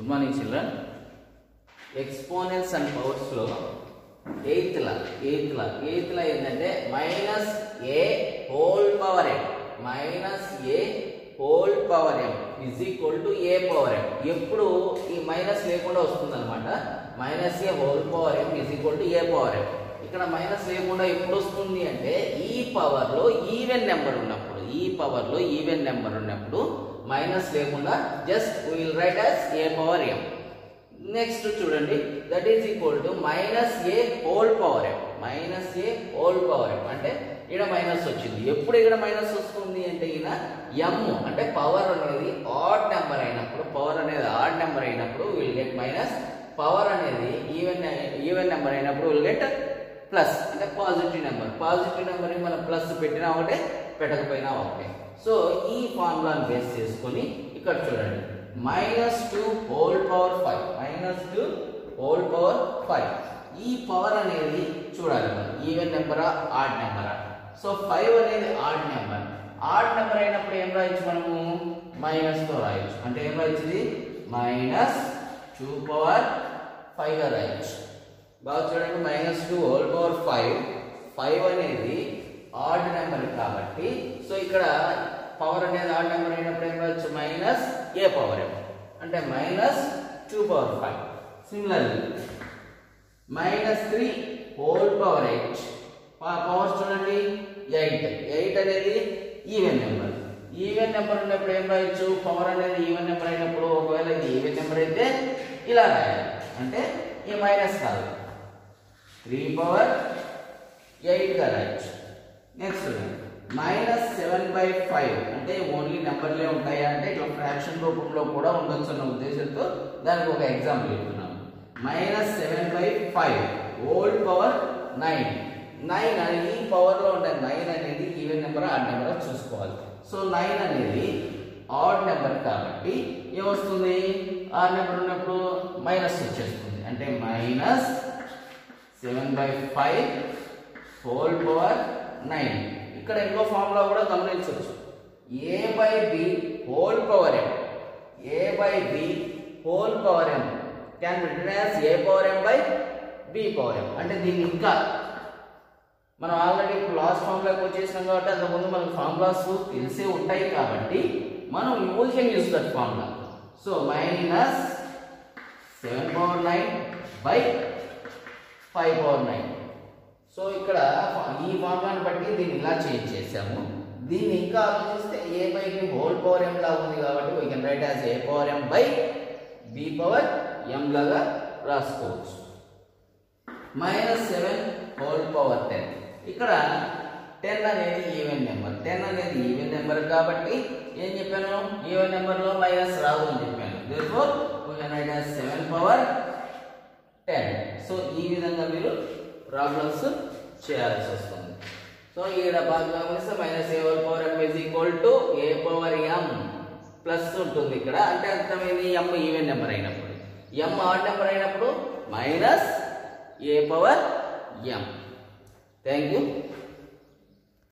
good morning children exponents and పవర్స్లో eighth law eighth law eighth law ఏంటంటే minus a whole power m minus a whole power m is equal to a power m ఎప్పుడు ఈ minus లేకుండా వస్తుంది అనమాట minus a whole power m is equal to a power m ఇక్కడ minus లేకుండా ఎప్పుడు వస్తుంది అంటే ఈ పవర్లో ఈవెన్ నెంబర్ ఉన్నప్పుడు ఈ పవర్లో ఈవెన్ నెంబర్ ఉన్నప్పుడు మైనస్ లేకుండా just will write as a power m next చూడండి that is equal to minus a whole power m minus a whole power m అంటే ఇక్కడ మైనస్ వచ్చింది ఎప్పుడు ఇక్కడ మైనస్ వస్తుంది అంటే ఈయన ఎమ్ అంటే పవర్ అనేది ఆడ్ నెంబర్ అయినప్పుడు పవర్ అనేది ఆడ్ నెంబర్ అయినప్పుడు విల్ గెట్ మైనస్ పవర్ అనేది ఈవెన్ ఈవెన్ నెంబర్ అయినప్పుడు విల్ గెట్ ప్లస్ అంటే పాజిటివ్ నెంబర్ పాజిటివ్ నెంబర్ని మనం ప్లస్ పెట్టినా ఒకటే పెట్టకపోయినా ఒకటే సో ఈ ఫార్ములాని బేస్ చేసుకొని ఇక్కడ చూడండి minus two whole power five minus two whole power five ఈ పవర్ అనేది చూడాలి మనం ఈవెన్ నెంబరా ఆడ్ నెంబరా సో ఫైవ్ అనేది ఆడ్ నెంబర్ ఆడ్ నెంబర్ అయినప్పుడు ఏం రాయొచ్చు మనము మైనస్ తో రాయొచ్చు అంటే ఏం రాయొచ్చు ఇది మైనస్ టూ పవర్ ఫైవ్ గా రాయొచ్చు బాగా చూడండి minus two whole power five five అనేది ఆడ్ నెంబర్ కాబట్టి సో ఇక్కడ పవర్ అనేది ఆడ్ నెంబర్ అయినప్పుడు ఏం రాయొచ్చు మైనస్ ఏ పవర్ అంటే minus two power five similarly minus three whole power eight power చూడండి ఎయిట్ ఎయిట్ అనేది ఈవెన్ నెంబర్ ఈవెన్ నెంబర్ ఉన్నప్పుడు ఏం రాయొచ్చు పవర్ అనేది ఈవెన్ నెంబర్ అయినప్పుడు ఒకవేళ ఇది ఈవెన్ నెంబర్ అయితే ఇలా రాయాలి అంటే ఈ మైనస్ కాదు త్రీ పవర్ ఎయిట్గా రాయొచ్చు next minus seven by five అంటే ఓన్లీ నెంబర్లే ఉంటాయా అంటే ఇట్లా ఫ్రాక్షన్ రూపంలో కూడా ఉండొచ్చు అన్న ఉద్దేశంతో దానికి ఒక ఎగ్జాంపుల్ చెప్తున్నాం minus seven by five whole power nine nine అనేది ఈ పవర్లో ఉండే నైన్ అనేది ఈవెన్ నెంబర్ ఆడ్ నెంబర్ చూసుకోవాలి సో నైన్ అనేది ఆడ్ నెంబర్ కాబట్టి ఏమొస్తుంది ఆడ్ నెంబర్ ఉన్నప్పుడు మైనస్ వచ్చేస్తుంది అంటే minus seven by five whole power nine ఇక్కడ ఇంకో ఫార్ములా కూడా గమనించవచ్చు a by b whole power m a by b whole power m can return as a power m by b power m అంటే దీన్ని ఇంకా మనం ఆల్రెడీ ఇప్పుడు last ఫార్ములాకి వచ్చేసినాం కాబట్టి అంతకుముందు మనకు ఫార్ములాస్ తెలిసే ఉంటాయి కాబట్టి మనం you can use that formula so minus seven power nine by five power nine so ఇక్కడ ఈ ఫార్ములాని బట్టి దీన్ని ఇలా చేంజ్ చేసాము దీన్ని ఇంకా ఆలోచిస్తే a by b whole power m లాగా ఉంది కాబట్టి we can write as a power m by b power m లాగా రాసుకోవచ్చు minus seven whole power ten ఇక్కడ టెన్ అనేది ఈవెన్ నెంబర్ టెన్ అనేది ఈవెన్ నెంబర్ కాబట్టి ఏం చెప్పాను ఈవెన్ నెంబర్లో మైనస్ రాదు అని చెప్పాను therefore we can write as seven power ten so ఈ విధంగా మీరు ప్రాబ్లమ్స్ చేయాల్సి వస్తుంది సో ఈడ బాగా గమనిస్తే minus a whole power m is equal to a power m plus ఉంటుంది ఇక్కడ అంటే అర్థమైంది ఎం ఈవెన్ నెంబర్ అయినప్పుడు ఎం ఆడ్ నెంబర్ అయినప్పుడు minus a power m thank you